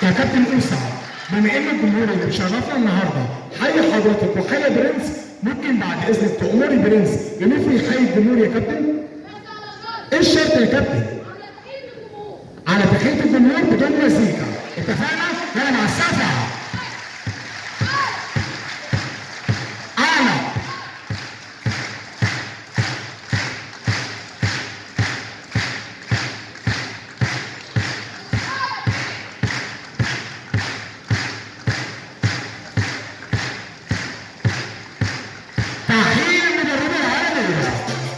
فكابتن اسعد بما ان الجمهور اللي بيشرفنا النهارده حي حضرتك وحي برنس ممكن بعد اذنك تامري برنس يلف يحيي الجمهور يا كابتن؟ ايه الشرط يا كابتن؟ على تحيه الجمهور بدون مزيكا اتفقنا؟ يلا مع السقف